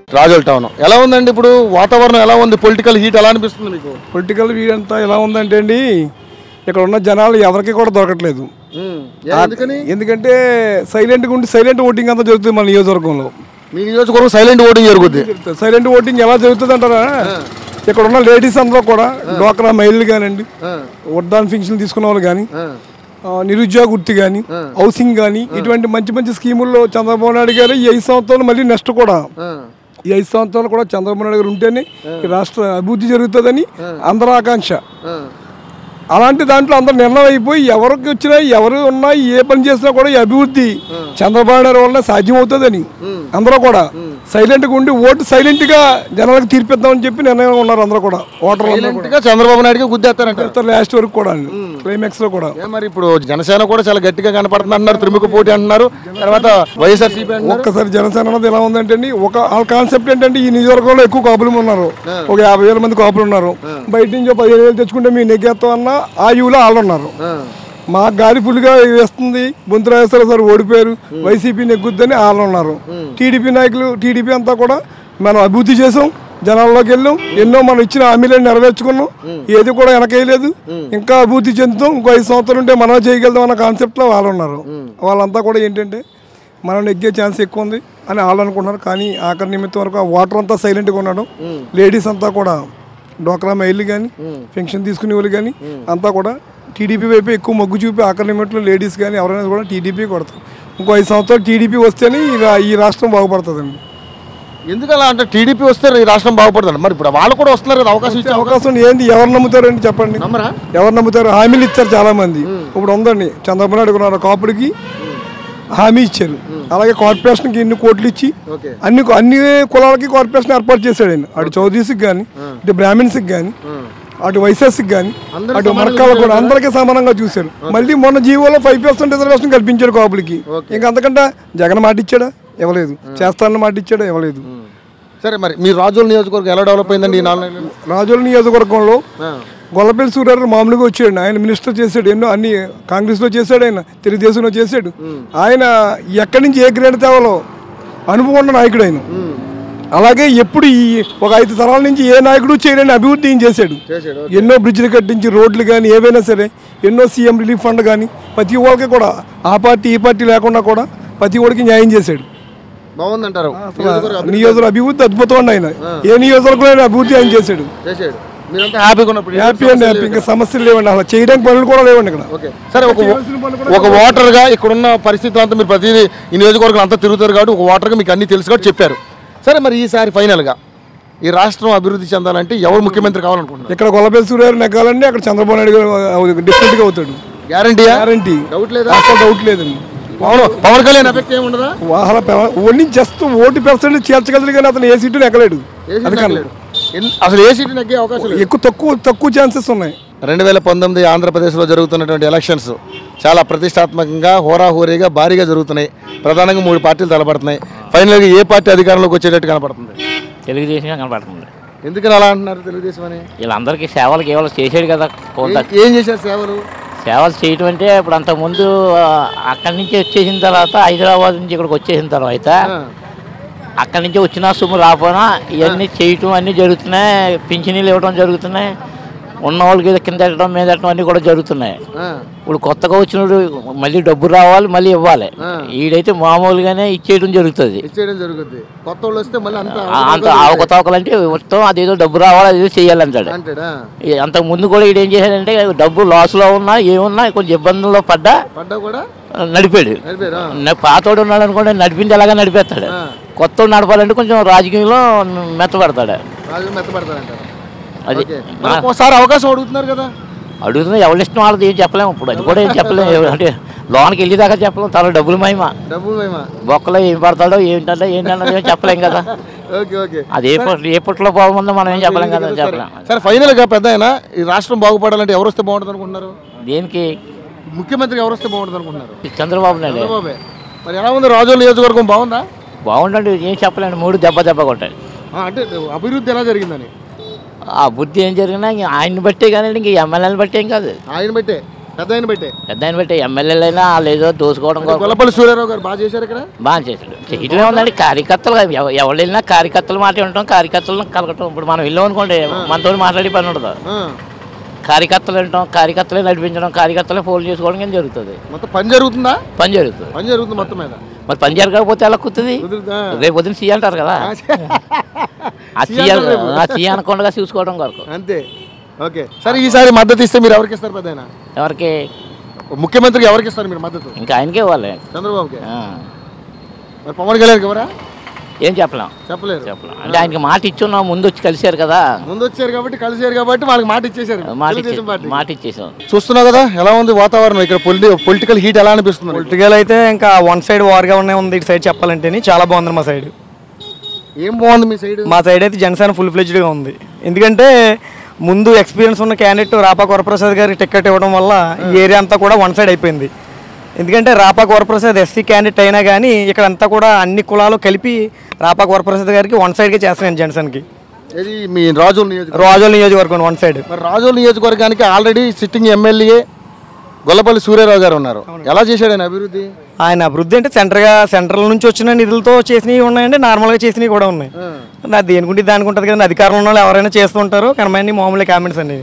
Razole town ఎలా ఉందండి ఇప్పుడు వాతావరణం ఎలా ఉంది పొలిటికల్ హీట్ ఎలా అనిపిస్తుంది మీకు పొలిటికల్ వీడంతా ఎలా ఉందంటే అండి ఇక్కడ ఉన్న జనాలు ఎవరికి కూడా దొరకట్లేదు ఎందుకని ఎందుకంటే సైలెంట్గా ఉండి సైలెంట్ ఓటింగ్ అంతా జరుగుతుంది మన నియోజకవర్గంలో మీ నియోజకవర్గం సైలెంట్ ఓటింగ్ జరుగుద్ది సైలెంట్ ఓటింగ్ ఎలా జరుగుతుంది అంటారా ఇక్కడ ఉన్న లేడీస్ అందరూ కూడా డోక్రా మహిళలు కానివ్వండి వర్ధాన్ ఫింక్షన్ తీసుకున్న వాళ్ళు కానీ నిరుద్యోగ వృత్తి కానీ హౌసింగ్ కానీ ఇటువంటి మంచి మంచి స్కీముల్లో చంద్రబాబు నాయుడు గారు ఈ ఐదు సంవత్సరాలు మళ్ళీ నెక్స్ట్ కూడా ఈ ఐదు సంవత్సరాలు కూడా చంద్రబాబు నాయుడు గారు ఉంటేనే ఈ రాష్ట్ర అభివృద్ధి జరుగుతుందని అందరి ఆకాంక్ష అలాంటి దాంట్లో అందరు నిర్ణయం అయిపోయి ఎవరికి వచ్చినా ఎవరు ఉన్నా ఏ పని చేసినా కూడా ఈ అభివృద్ధి చంద్రబాబు నాయుడు వల్ల సాధ్యం అవుతుందని అందరూ కూడా సైలెంట్ గా ఉండి ఓటు సైలెంట్ గా జనాలకు తీర్పిద్దామని చెప్పి నిర్ణయం ఉన్నారు అందరూ కూడా ఓటర్లు అందరూ కూడా గా చంద్రబాబు నాయుడుకి గుద్దేస్తారంట లాస్ట్ వరకు కూడా క్లైమాక్స్ లో కూడా ఏ మరి ఇప్పుడు జనసేన కూడా చాలా గట్టిగా కనపడుతుంది అంటున్నారు త్రిముఖ పోటీ అంటున్నారు తర్వాత వైఎస్ఆర్సీపీ అంటున్నారు ఒక్కసారి జనసేన అన్నది ఎలా ఉందంటే అండి ఒక వాళ్ళ కాన్సెప్ట్ ఏంటంటే ఈ నియోజకవర్గంలో ఎక్కువ కాపులు ఉన్నారు ఒక యాభై వేల మంది కాపులు ఉన్నారు బయట నుంచి ఒక పదిహేను వేలు తెచ్చుకుంటే మీ నెగ్గేస్తాం అన్న ఆ యూలో వాళ్ళు ఉన్నారు మా గాలి ఫుల్గా వేస్తుంది బొంతురాజేశ్వర సార్ ఓడిపోయారు వైసీపీ నెగ్గుద్దని వాళ్ళు ఉన్నారు టీడీపీ నాయకులు టీడీపీ అంతా కూడా మనం అభివృద్ధి చేసాం జనాల్లోకి వెళ్ళాం ఎన్నో మనం ఇచ్చిన హామీలను నెరవేర్చుకున్నాం ఏది కూడా వెనకేయలేదు ఇంకా అభివృద్ధి చెందుతాం ఇంకో ఐదు సంవత్సరాలు ఉంటే మనం చేయగలుగుతాం అన్న కాన్సెప్ట్లో వాళ్ళు ఉన్నారు వాళ్ళంతా కూడా ఏంటంటే మనం నెగ్గే ఛాన్స్ ఎక్కువ ఉంది అని వాళ్ళు అనుకుంటున్నారు కానీ ఆఖరి నిమిత్తం వరకు ఆ వాటర్ అంతా సైలెంట్గా ఉండడం లేడీస్ అంతా కూడా డోక్రా మహిళలు కానీ పెన్షన్ తీసుకునే వాళ్ళు కానీ అంతా కూడా టీడీపీ వైపు ఎక్కువ మొగ్గు చూపి ఆఖరి నిమిట్లో లేడీస్ కానీ ఎవరైనా కూడా టీడీపీ కొడతారు ఇంకో ఐదు సంవత్సరాలు టీడీపీ వస్తేనే ఈ రా- ఈ రాష్ట్రం బాగుపడుతుందండి ఎందుకు అలా అంటే టీడీపీ వస్తే ఈ రాష్ట్రం బాగుపడుతుంది మరి ఇప్పుడు వాళ్ళు కూడా వస్తున్నారు కదా అవకాశం ఇచ్చే అవకాశం ఏంటి ఎవరు నమ్ముతారండి చెప్పండి నమ్మరా ఎవరు నమ్ముతారు హామీలు ఇచ్చారు చాలా మంది ఇప్పుడు ఉందండి చంద్రబాబు నాయుడు ఉన్నారు కాపుడికి హామీ ఇచ్చారు అలాగే కార్పొరేషన్కి ఎన్ని కోట్లు ఇచ్చి ఓకే అన్ని అన్ని కులాలకి కార్పొరేషన్ ఏర్పాటు చేశాడు ఆయన అటు చౌదరీస్కి కానీ ఇటు బ్రాహ్మిన్స్కి కానీ అటు వైసెస్కి కానీ అందరూ అటు మరకాలకు కూడా అందరికీ సమానంగా చూశారు మళ్ళీ మొన్న జీవోలో ఫైవ్ పర్సెంట్ రిజర్వేషన్ కల్పించాడు కాపులకి ఇంకా అంతకంటే జగన్ మాట ఇచ్చాడా ఇవ్వలేదు చేస్తానని మాట ఇచ్చాడా ఇవ్వలేదు సరే మరి మీ రాజుల నియోజకవర్గం ఎలా డెవలప్ అయిందండి ఈ నాలుగు నెలలు రాజోల నియోజకవర్గంలో గొల్లపల్లి సూర్యారావు మామూలుగా వచ్చాడు ఆయన మినిస్టర్ చేశాడు ఎన్నో అన్ని కాంగ్రెస్లో చేశాడు ఆయన తెలుగుదేశంలో చేశాడు ఆయన ఎక్కడి నుంచి ఏ గ్రేడ్ తేవాలో అనుభవం ఉన్న నాయకుడు ఆయన అలాగే ఎప్పుడు ఈ ఒక ఐదు తరాల నుంచి ఏ నాయకుడు చేయలేని అభివృద్ధి ఈయన చేశాడు చేశాడు ఎన్నో బ్రిడ్జ్లు కట్టించి రోడ్లు కానీ ఏవైనా సరే ఎన్నో సీఎం రిలీఫ్ ఫండ్ కానీ ప్రతి ఒక్కరికి కూడా ఆ పార్టీ ఈ పార్టీ లేకుండా కూడా ప్రతి ఒక్కరికి న్యాయం చేశాడు బాగుందంటారు నియోజకవర్గ అభివృద్ధి అద్భుతం అండి ఆయన ఏ నియోజకవర్గంలో అభివృద్ధి ఆయన చేశాడు చేశాడు మీరంతా హ్యాపీగా ఉన్నప్పుడు హ్యాపీ అండి హ్యాపీ ఇంకా సమస్యలు లేవండి అలా చేయడానికి పనులు కూడా లేవండి ఇక్కడ ఓకే సరే ఒక ఒక ఓటర్గా ఇక్కడున్న పరిస్థితులు అంతా మీరు ప్రతి ఈ నియోజకవర్గం అంతా తిరుగుతారు కాబట్టి ఒక ఓటర్గా మీకు అన్ని తెలుసు కాబట్టి చెప్పారు సరే మరి ఈసారి ఫైనల్గా ఈ రాష్ట్రం అభివృద్ధి చెందాలంటే ఎవరు ముఖ్యమంత్రి కావాలనుకుంటున్నారు ఇక్కడ గొల్లపల్లి సూర్యారు నెగ్గాలండి అక్కడ చంద్రబాబు నాయుడు గారు డిఫరెంట్గా అవుతాడు గ్యారంటీయా గ్యారంటీ డౌట్ లేదా అసలు డౌట్ లేదండి అవును పవన్ కళ్యాణ్ ఎఫెక్ట్ ఏమి ఉండదా వాళ్ళ ఓన్లీ జస్ట్ ఓటు పర్సెంట్ చేర్చగలరు కానీ అతను ఏ సీటు నెగ్గలేడు అది కానీ ఎన్- అసలు ఏ సీటు నగ్గే అవకాశం లేదు ఎక్కువ తక్కువ తక్కువ ఛాన్సెస్ ఉన్నాయి రెండు వేల పంతొమ్మిది ఆంధ్రప్రదేశ్లో జరుగుతున్నటువంటి ఎలక్షన్స్ చాలా ప్రతిష్టాత్మకంగా హోరాహోరీగా భారీగా జరుగుతున్నాయి ప్రధానంగా మూడు పార్టీలు తలపడుతున్నాయి ఫైనల్గా ఏ పార్టీ అధికారంలోకి వచ్చేటట్టు కనపడుతుంది తెలుగుదేశమే కనపడుతుంది ఎందుకని అలా అంటున్నారు తెలుగుదేశం అని వీళ్ళందరికీ సేవలు కేవలం చేసాడు కదా కొంత ఏ- ఏం చేశారు సేవలు సేవలు చేయటం అంటే ఇప్పుడు అంతకుముందు ఆ, అక్కడి నుంచి వచ్చేసిన తర్వాత హైదరాబాద్ నుంచి ఇక్కడికి వచ్చేసిన తర్వాత అక్కడి నుంచి వచ్చిన సొమ్ము రాపోయినా ఇవన్నీ చేయటం అన్నీ జరుగుతున్నాయి పింఛనీలు ఇవ్వడం జరుగుతున్నాయి ఉన్న వాళ్ళకి ఏదో కింద పెట్టడం మీద పెట్టడం అన్నీ కూడా జరుగుతున్నాయి ఇప్పుడు కొత్తగా వచ్చినప్పుడు మళ్ళీ డబ్బు రావాలి మళ్ళీ ఇవ్వాలి ఈడైతే మామూలుగానే ఇచ్చేయడం జరుగుతుంది ఇచ్చేయడం జరుగుద్ది కొత్త వాళ్ళు వస్తే మళ్ళీ అంత ఆ- అంత అవకతవకలు అంటే మొత్తం అదేదో డబ్బు రావాలి అదేదో చేయాలంటాడు అంటాడా ఈ అంతకు ముందు కూడా ఈడు ఏం చేశాడంటే డబ్బు లాస్లో ఉన్నా ఏమున్నా కొంచెం ఇబ్బందుల్లో పడ్డా పడ్డా కూడా నడిపాడు నడిపారా న- పాతోడు ఉన్నాడు అనుకోండి నడిపింది ఎలాగా నడిపేస్తాడు కొత్త నడపాలంటే కొంచెం రాజకీయంలో మెత్తపడతాడు రాజు మెత్తపడతారంటారు అది ఓకే మనకు ఒకసారి అవకాశం అడుగుతున్నారు కదా అడుగుతున్నా ఎవరి ఇష్టం వాళ్ళది ఏం చెప్పలేము ఇప్పుడు అది కూడా ఏం చెప్పలేము ఎవ- అంటే లోనికి వెళ్ళేదాకా చెప్పలేము తన డబ్బులు మహిమ డబ్బులు మేమా బొక్కలో ఏం పడతాడో ఏంటంటే ఏంటన్నది ఏం చెప్పలేం కదా ఓకే ఓకే అది ఏ పుట్- ఏ పుట్లో పోకముందో మనం ఏం చెప్పలేం కదా చెప్పలేం సరే ఫైనల్గా పెద్ద ఆయన ఈ రాష్ట్రం బాగుపడాలంటే ఎవరు వస్తే బాగుంటుంది అనుకుంటున్నారు దేనికి ముఖ్యమంత్రి ఎవరు వస్తే బాగుంటుంది అనుకుంటున్నారు చంద్రబాబు నాయుడు చంద్రబాబే మరి ఎలా ఉంది రాజోల నియోజకవర్గం బాగుందా బాగుండండి ఏం చెప్పలేండి మూడు దెబ్బ దెబ్బ కొట్టాడు ఆ, అంటే అభివృద్ధి ఎలా జరిగిందని ఆ బుద్ధి ఏం జరిగినా ఇంక ఆయన్ని బట్టే కానీ ఇంక ఎమ్మెల్యేని బట్టి ఏం కాదు ఆయన బట్టే పెద్ద ఆయన పెట్టే పెద్ద ఆయన బట్టి ఎమ్మెల్యేలైనా వాళ్ళు ఏదో దోసుకోవడం కోసం గొల్లపల్లి సూర్యారావు గారు బాగా చేశారు ఇక్కడ బాగా చేశాడు చేయటమే ఉందండి కార్యకర్తలు ఎవ- ఎవరు వెళ్ళినా కార్యకర్తల మాట వింటాం కార్యకర్తలను కలగటం ఇప్పుడు మనం వెళ్ళాం అనుకోండి మనతో మాట్లాడే పని ఉండదు ఆ, కార్యకర్తలు వింటాం కార్యకర్తలే నడిపించడం కార్యకర్తలే ఫోన్ చేసుకోవడం కానీ జరుగుతుంది మొత్తం పని జరుగుతుందా పని జరుగుతుంది పని జరుగుతుంది మొత్తం మీద మరి పని జరగకపోతే ఎలా కుతుంది కుదురుతుందా? రేపు పొద్దున సీ అంటారు కదా ఆ సీ ఆ సీ అనకుండా చూసుకోవడం కొరకు అంతే ఓకే సరే ఈసారి మద్దతు ఇస్తే మీరు ఎవరికి ఇస్తారు పెద్ద ఆయన ఎవరికి ముఖ్యమంత్రికి ఎవరికి ఇస్తారు మీరు మద్దతు ఇంకా ఆయనకే ఇవ్వాలి చంద్రబాబుకి ఆ. మరి పవన్ కళ్యాణ్కి ఎవరా ఏం చెప్పలేం చెప్పలేరు చెప్పలేం అంటే ఆయనకి మాట ఇచ్చున్నాం ముందు వచ్చి కలిశారు కదా ముందు వచ్చారు కాబట్టి కలిసారు కాబట్టి వాళ్ళకి మాట ఇచ్చేసారు మాట తెలుగుదేశం ఇచ్చే పార్టీ. మాట ఇచ్చేసాం చూస్తున్నావు కదా ఎలా ఉంది వాతావరణం ఇక్కడ పొలిటి పొలిటికల్ హీట్ ఎలా అనిపిస్తుంది పొలిటికల్ అయితే ఇంకా వన్ సైడ్ వార్గా ఉన్నాయి ఉంది ఇటు సైడ్ చెప్పాలంటే చాలా బాగుంది మా సైడ్ ఏం బాగుంది మీ సైడ్ మా సైడ్ అయితే జనసేన ఫుల్ ఫ్లెజ్డ్గా ఉంది ఎందుకంటే ముందు ఎక్స్పీరియన్స్ ఉన్న క్యాండిడేట్ రాపాక వరప్రసాద్ గారికి టికెట్ ఇవ్వడం వల్ల ఈ ఏరియా అంతా కూడా వన్ సైడ్ అయిపోయింది ఎందుకంటే రాపాక వరప్రసాద్ ఎస్సీ క్యాండిడేట్ అయినా కానీ ఇక్కడ అంతా కూడా అన్ని కులాలు కలిపి రాపాక వరప్రసాద్ గారికి వన్ సైడ్గా చేస్తున్నాను జనసేనకి ఇది మీ రాజుల నియోజకవర్గం రాజోల్ నియోజకవర్గం వన్ సైడ్ మరి రాజోల నియోజకవర్గానికి already sitting MLA Gollapalli Suryarao గారు ఉన్నారు ఎలా చేశాడు ఆయన అభివృద్ధి ఆయన అభివృద్ధి అంటే సెంటర్గా సెంట్రల్ నుంచి వచ్చిన నిధులతో చేసినవి ఉన్నాయండి నార్మల్గా చేసినవి కూడా ఉన్నాయి అది దేనికుంటే దానికి ఉంటుంది కదండి అధికారంలో ఉన్న వాళ్ళు ఎవరైనా చేస్తుంటారు కానీ మామూలు కామెంట్స్ అనేవి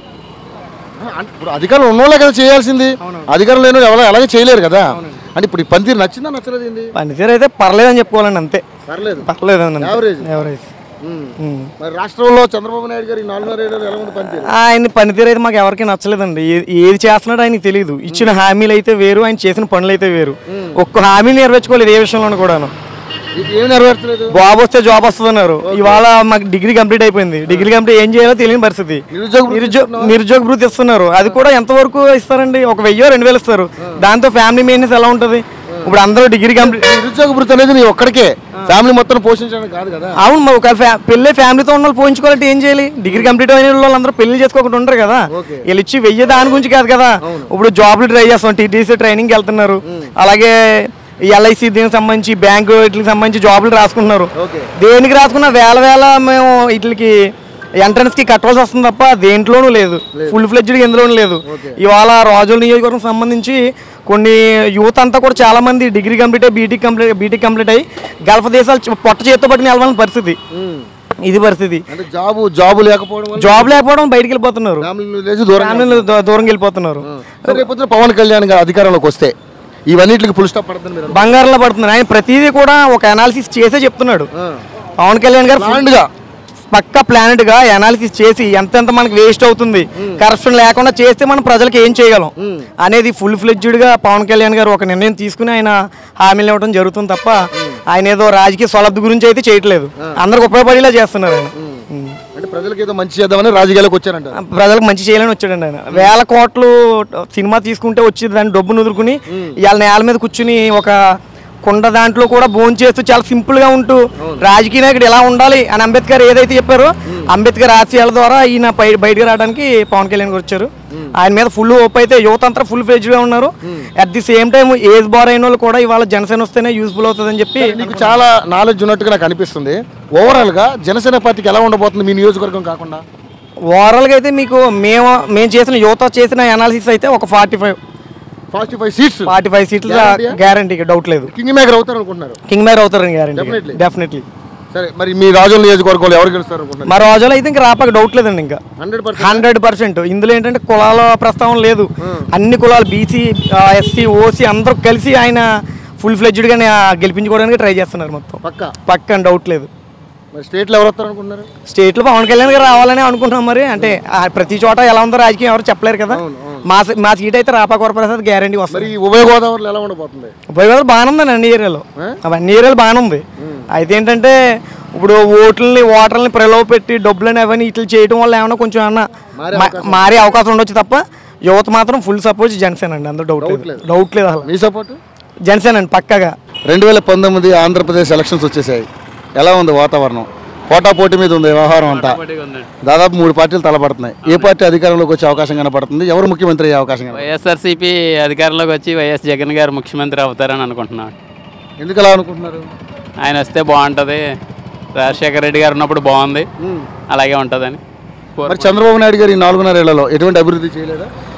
అంటే ఇప్పుడు అధికారులు ఉన్నోళ్ళే కదా చేయాల్సింది అధికారులు లేని వాళ్ళు ఎవరో ఎలాగే చేయలేరు కదా అంటే ఇప్పుడు ఈ పనితీరు నచ్చిందా నచ్చలేదు ఏంది పనితీరు అయితే పర్లేదని చెప్పుకోవాలండి అంతే పర్లేదు పర్లేదు Average. ఎవరేజ్ ఉమ్. మరి రాష్ట్రంలో చంద్రబాబు నాయుడు గారు ఈ నాలుగున్నర ఏడాది ఎలా ఉంది పనితీరు ఆయన పనితీరు అయితే మాకు ఎవరికి నచ్చలేదండి ఏ- ఏది చేస్తున్నాడో ఆయనకి తెలియదు ఇచ్చిన హామీలు అయితే వేరు ఆయన చేసిన పనులు అయితే వేరు ఒక్క హామీ నెరవేర్చుకోలేదు ఏ విషయంలోనూ కూడాను ఇది ఏం నెరవేర్చలేదు జాబ్ వస్తే జాబ్ వస్తుంది అన్నారు ఇవాళ మాకు డిగ్రీ కంప్లీట్ అయిపోయింది డిగ్రీ కంప్లీట్ ఏం చేయాలో తెలియని పరిస్థితి నిరుద్యోగ నిరుద్యోగ నిరుద్యోగ భృతి ఇస్తున్నారు అది కూడా ఎంతవరకు ఇస్తారండి ఒక వెయ్యో రెండు వేలు ఇస్తారు దాంతో ఫ్యామిలీ మెయింటెనెన్స్ ఎలా ఉంటుంది ఇప్పుడు అందరూ డిగ్రీ కంప్లీట్ నిరుద్యోగ వృత్తి అనేది నీ ఒక్కడికే ఫ్యామిలీ మొత్తం పోషించడానికి కాదు కదా అవును మరి ఒక ఫ్యా- పెళ్ళి ఫ్యామిలీతో ఉన్న వాళ్ళు పోయించుకోవాలంటే ఏం చేయాలి డిగ్రీ కంప్లీట్ అయిన వాళ్ళు అందరూ పెళ్లి చేసుకోకుండా ఉంటారు కదా ఓకే. వీళ్ళు ఇచ్చి వెయ్యి దాని గురించి కాదు కదా ఇప్పుడు జాబ్లు ట్రై చేస్తాం టీటీసీ ట్రైనింగ్కి వెళ్తున్నారు అలాగే ఎల్ఐసి దీనికి సంబంధించి బ్యాంకు వీటికి సంబంధించి జాబులు రాసుకుంటున్నారు ఓకే. దేనికి రాసుకున్నా వేల వేల మేము వీటికి ఎంట్రన్స్ కి కట్టవలసి వస్తుంది తప్ప దేంట్లోనూ లేదు ఫుల్ ఫ్లెడ్జ్డ్ ఎందులోనూ లేదు ఇవాళ రాజుల నియోజకవర్గం సంబంధించి కొన్ని యూత్ అంతా కూడా చాలా మంది డిగ్రీ కంప్లీట్ అయ్యి బీటెక్ కంప్లీట్ బీటెక్ కంప్లీట్ అయ్యి గల్ఫ్ దేశాలు చ- పొట్ట చేత్తో పట్టుకుని వెళ్ళాలని పరిస్థితి ఇది పరిస్థితి అంటే జాబు జాబు లేకపోవడం వల్ల జాబ్ లేకపోవడం బయటికి వెళ్ళిపోతున్నారు ఫ్యామిలీ లేచి దూరం ఫ్యామిలీలు దూ- దూరంగా వెళ్ళిపోతున్నారు సరే, రేపొద్దున పవన్ కళ్యాణ్ గారు అధికారంలోకి వస్తే ఇవన్నిటికి ఫుల్ స్టాప్ పడుతుంది మీరు బంగారంలో పడుతున్నారు ఆయన ప్రతిదీ కూడా ఒక అనాలిసిస్ చేసే చెప్తున్నాడు పవన్ కళ్యాణ్ గారు ప్లాన్డ్ గా పక్క ప్లానెట్ గా అనాలిసిస్ చేసి ఎంతెంత మనకి వేస్ట్ అవుతుంది కరప్షన్ లేకుండా చేస్తే మనం ప్రజలకు ఏం చేయగలం అనేది ఫుల్ ఫ్లెడ్జ్డ్ గా పవన్ కళ్యాణ్ గారు ఒక నిర్ణయం తీసుకుని ఆయన హామీలు ఇవ్వడం జరుగుతుంది తప్ప ఆయన ఏదో రాజకీయ స్వలబ్ధి గురించి అయితే చేయట్లేదు అందరికి ఉపయోగపడేలా చేస్తున్నారు ఆయన ఉం. అంటే ప్రజలకు ఏదో మంచి చేద్దామని రాజకీయాలకు వచ్చారంట ప్రజలకు మంచి చేయాలని వచ్చాడండి ఆయన వేల కోట్లు సినిమా తీసుకుంటే వచ్చి దాన్ని డబ్బు నుదురుకుని ఇవాళ నేల మీద కూర్చుని ఒక కుండ దాంట్లో కూడా భోజనం చేస్తూ చాలా సింపుల్ గా ఉంటూ రాజకీయ నాయకుడు ఎలా ఉండాలి అని అంబేద్కర్ ఏదైతే చెప్పారో అంబేద్కర్ ఆశయాల ద్వారా ఈయన బయ- బయటకు రావడానికి పవన్ కళ్యాణ్ గారు వచ్చారు ఆయన మీద ఫుల్ ఓప్ అయితే యువత అంతా ఫుల్ ఫ్లెడ్జ్ గా ఉన్నారు at the same time age bar అయిన వాళ్ళు కూడా ఇవాళ జనసేన వస్తేనే యూస్ఫుల్ అవుతుందని చెప్పి నీకు చాలా నాలెడ్జ్ ఉన్నట్టుగా నాకు అనిపిస్తుంది ఓవరాల్ గా జనసేన పార్టీకి ఎలా ఉండబోతుంది మీ నియోజకవర్గం కాకుండా ఓవరాల్గా అయితే మీకు మేము మేము చేసిన యువత చేసిన అనాలిసిస్ అయితే ఒక forty five forty five seats forty five సీట్లు Guarantee ఆ? గ్యారంటీ డౌట్ లేదు కింగ్ మేకర్ అవుతారు అనుకుంటున్నారు కింగ్ మేర్ అవుతారని గ్యారంటీ Definitely. డెఫినెట్లీ సరే మరి మీ రాజుల నియోజకవర్గంలో ఎవరు గెలుస్తారు అనుకుంటున్నారు మా రోజులో అయితే ఇంకా రాపాక డౌట్ లేదండి ఇంకా హండ్రెడ్ పర్సెంట్ హండ్రెడ్ పర్సెంట్ ఇందులో ఏంటంటే కులాల ప్రస్తావన లేదు అన్ని కులాలు బీసీ ఎస్సీ ఓసీ అందరూ కలిసి ఆయన ఫుల్ ఫ్లెడ్జ్డ్గా గెలిపించుకోవడానికి ట్రై చేస్తున్నారు మొత్తం పక్క పక్కన డౌట్ లేదు మరి స్టేట్లో ఎవరు వస్తారు అనుకుంటున్నారు స్టేట్లో పవన్ కళ్యాణ్ గారు రావాలని అనుకుంటున్నాం మరి అంటే ఆ ప్రతి చోట ఎలా ఉందో రాజకీయం ఎవరు చెప్పలేరు కదా మా సీ- మా సీట్ అయితే రాపాక వరప్రసాద్ గ్యారంటీ మరి వస్తుంది ఈ ఉభయ గోదావరిలో ఎలా ఉండబోతుంది ఉపయోగాలు బాగానే ఉందండి అన్ని ఏరియాలో అన్ని ఏరియాలు బాగానే ఉంది అయితే ఏంటంటే ఇప్పుడు ఓట్లని ఓటర్లని ప్రలోభ పెట్టి డబ్బులని అవన్నీ ఇట్లా చేయడం వల్ల ఏమైనా కొంచెం ఏమన్నా మా- మారే అవకాశం ఉండొచ్చు తప్ప యువత మాత్రం ఫుల్ సపోర్ట్ జనసేన అండి అందులో డౌట్ లేదు డౌట్ లేదు అసలు మీ సపోర్ట్ జనసేన అండి పక్కగా రెండు వేల పంతొమ్మిది ఆంధ్రప్రదేశ్ ఎలక్షన్స్ వచ్చేసాయి ఎలా ఉంది వాతావరణం పోటా పోటీ మీద ఉంది వ్యవహారం అంతా దాదాపు మూడు పార్టీలు తలపడుతున్నాయి ఏ పార్టీ అధికారంలోకి వచ్చే అవకాశం కనపడుతుంది ఎవరు ముఖ్యమంత్రి అయ్యే అవకాశం కనపడుతుంది వైఎస్ఆర్సీపీ అధికారంలోకి వచ్చి వైఎస్ జగన్ గారు ముఖ్యమంత్రి అవుతారని అనుకుంటున్నాను ఎందుకు అలా అనుకుంటున్నారు ఆయన వస్తే బాగుంటుంది రాజశేఖర రెడ్డి గారు ఉన్నప్పుడు బాగుంది అలాగే ఉంటుందని మరి చంద్రబాబు నాయుడు గారు ఈ నాలుగున్నర ఏళ్లలో ఎటువంటి అభివృద్ధి చేయలేదా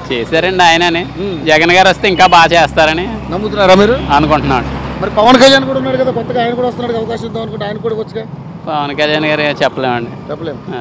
చేశారండి ఆయనని జగన్ గారు వస్తే ఇంకా బాగా చేస్తారని నమ్ముతున్నారా మీరు అనుకుంటున్నాడు మరి పవన్ కళ్యాణ్ కూడా ఉన్నాడు కదా కొత్తగా ఆయన కూడా వస్తున్నాడు అవకాశం ఇద్దాం అనుకుంటే ఆయన కూడా వచ్చుగా పవన్ కళ్యాణ్ గారు చెప్పలేమండి చెప్పలేము ఆ.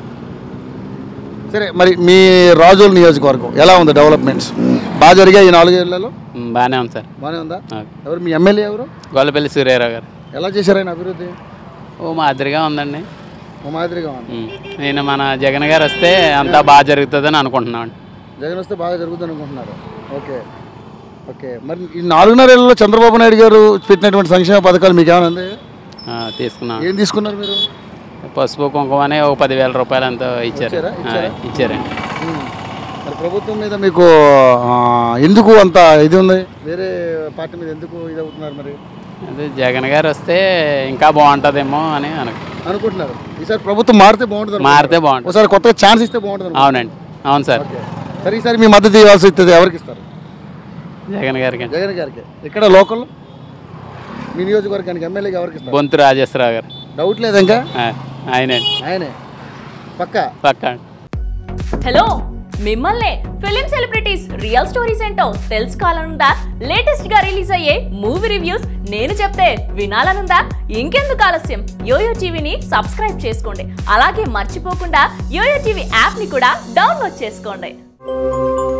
సరే మరి మీ రాజోల్ నియోజకవర్గం ఎలా ఉంది డెవలప్మెంట్స్ బాగా జరిగాయి ఈ నాలుగేళ్లలో ఉమ్, బాగానే ఉంది సార్ బాగానే ఉందా ఆ. ఎవరు మీ ఎమ్మెల్యే ఎవరు గొల్లపల్లి సూర్యారావు గారు ఎలా చేశారు ఆయన అభివృద్ధి ఓ మాదిరిగా ఉందండి ఓ మాదిరిగా ఉంది ఉమ్, నేను మన జగన్ గారు వస్తే అంతా బాగా జరుగుతుందని అనుకుంటున్నాను జగన్ వస్తే బాగా జరుగుతుంది అనుకుంటున్నారు ఓకే ఓకే మరి ఈ నాలుగున్నరేళ్లలో చంద్రబాబు నాయుడు గారు పెట్టినటువంటి సంక్షేమ పథకాలు మీకు ఏమైనా ఉంది ఆ, తీసుకున్నాను ఏం తీసుకున్నారు మీరు పసుపు కుంకుమని ఒక పదివేల రూపాయలు ఎంతో ఇచ్చారు ఇచ్చారా? ఆ, ఇచ్చారా? ఇచ్చారండి ఉమ్. మరి ప్రభుత్వం మీద మీకు ఆ, ఎందుకు అంత ఇది ఉంది వేరే పార్టీ మీద ఎందుకు ఇది అవుతున్నారు మరి అదే జగన్ గారు వస్తే ఇంకా బాగుంటుందేమో అని అను అనుకుంటున్నారు ఈసారి ప్రభుత్వం మారితే బాగుంటుంది అనుకుంటున్నారు. మారితే బాగుంటుంది ఒకసారి కొత్తగా ఛాన్స్ ఇస్తే బాగుంటుంది అనుకుంటున్నారు. అవునండి అవును సార్ ఓకే సరే ఈసారి మీ మద్దతు ఇవ్వాల్సి వస్తుంది ఎవరికి ఇస్తారు జగన్ గారికి జగన్ గారికి ఇక్కడ లోకల్ మీ నియోజకవర్గానికి ఎమ్మెల్యేకి ఎవరికి ఇస్తారు బొంతు రాజేశ్వరరావు గారు డౌట్ లేదు ఇంకా ఆ, ఆయనే ఆయనే పక్కా పక్క హలో మిమ్మల్నే ఫిలిం సెలబ్రిటీస్ రియల్ స్టోరీస్ ఏంటో తెలుసుకోవాలనుందా లేటెస్ట్ గా రిలీజ్ అయ్యే మూవీ రివ్యూస్ నేను చెప్తే వినాలనుందా ఇంకెందుకు ఆలస్యం యోయో టీవీని సబ్స్క్రైబ్ చేసుకోండి అలాగే మర్చిపోకుండా యోయో టీవీ యాప్ ని కూడా డౌన్లోడ్ చేసుకోండి